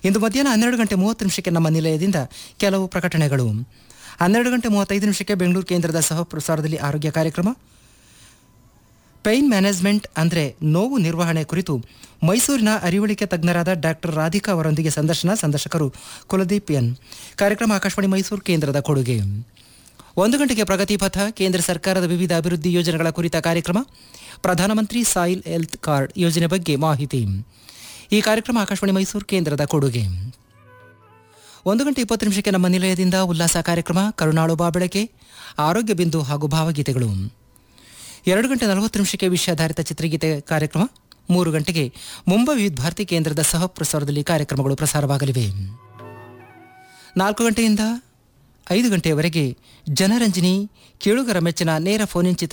ಇಂದು ಮಧ್ಯಾಹ್ನ ಹನ್ನೆರಡು ಗಂಟೆ ಮೂವತ್ತು ನಿಮಿಷಕ್ಕೆ ನಮ್ಮ ನಿಲಯದಿಂದ ಕೆಲವು ಪ್ರಕಟಣೆಗಳು ಹನ್ನೆರಡು ಗಂಟೆ ಮೂವತ್ತೈದು ನಿಮಿಷಕ್ಕೆ ಬೆಂಗಳೂರು ಕೇಂದ್ರದ ಸಹ ಪ್ರಸಾರದಲ್ಲಿ ಆರೋಗ್ಯ ಕಾರ್ಯಕ್ರಮ ಪೈನ್ ಮ್ಯಾನೇಜ್ಮೆಂಟ್ ಅಂದರೆ ನೋವು ನಿರ್ವಹಣೆ ಕುರಿತು ಮೈಸೂರಿನ ಅರಿವಳಿಕೆ ತಜ್ಞರಾದ ಡಾಕ್ಟರ್ ರಾಧಿಕಾ ಅವರೊಂದಿಗೆ ಸಂದರ್ಶನ ಸಂದರ್ಶಕರು ಕುಲದೀಪ್ ಎನ್ ಕಾರ್ಯಕ್ರಮ ಆಕಾಶವಾಣಿ ಮೈಸೂರು ಕೇಂದ್ರದ ಕೊಡುಗೆ ಒಂದು ಗಂಟೆಗೆ ಪ್ರಗತಿ ಪಥ ಕೇಂದ್ರ ಸರ್ಕಾರದ ವಿವಿಧ ಅಭಿವೃದ್ಧಿ ಯೋಜನೆಗಳ ಕುರಿತ ಕಾರ್ಯಕ್ರಮ ಪ್ರಧಾನಮಂತ್ರಿ ಸಾಯಿಲ್ ಹೆಲ್ತ್ ಕಾರ್ಡ್ ಯೋಜನೆ ಬಗ್ಗೆ ಮಾಹಿತಿ ಈ ಕಾರ್ಯಕ್ರಮ ಆಕಾಶವಾಣಿ ಮೈಸೂರು ಕೇಂದ್ರದ ಕೊಡುಗೆ ಒಂದು ಗಂಟೆ ಇಪ್ಪತ್ತು ನಿಮಿಷಕ್ಕೆ ನಮ್ಮ ನಿಲಯದಿಂದ ಉಲ್ಲಾಸ ಕಾರ್ಯಕ್ರಮ ಕರುಣಾಳು ಬಾಬೆಳಕೆ ಆರೋಗ್ಯ ಬಿಂದು ಹಾಗೂ ಭಾವಗೀತೆಗಳು ಎರಡು ಗಂಟೆ ನಲವತ್ತು ನಿಮಿಷಕ್ಕೆ ವಿಷಯಾಧಾರಿತ ಚಿತ್ರಗೀತೆ ಕಾರ್ಯಕ್ರಮ ಮೂರು ಗಂಟೆಗೆ ಮುಂಬೈ ವಿವಿಧ ಭಾರತಿ ಕೇಂದ್ರದ ಸಹ ಪ್ರಸಾರದಲ್ಲಿ ಕಾರ್ಯಕ್ರಮಗಳು ಪ್ರಸಾರವಾಗಲಿವೆ ನಾಲ್ಕು ಗಂಟೆಯಿಂದ ಐದು ಗಂಟೆಯವರೆಗೆ ಜನರಂಜನಿ ಕೇಳುಗರ ಮೆಚ್ಚಿನ ನೇರ ಫೋನ್ ಇನ್ ಚಿತ್ರ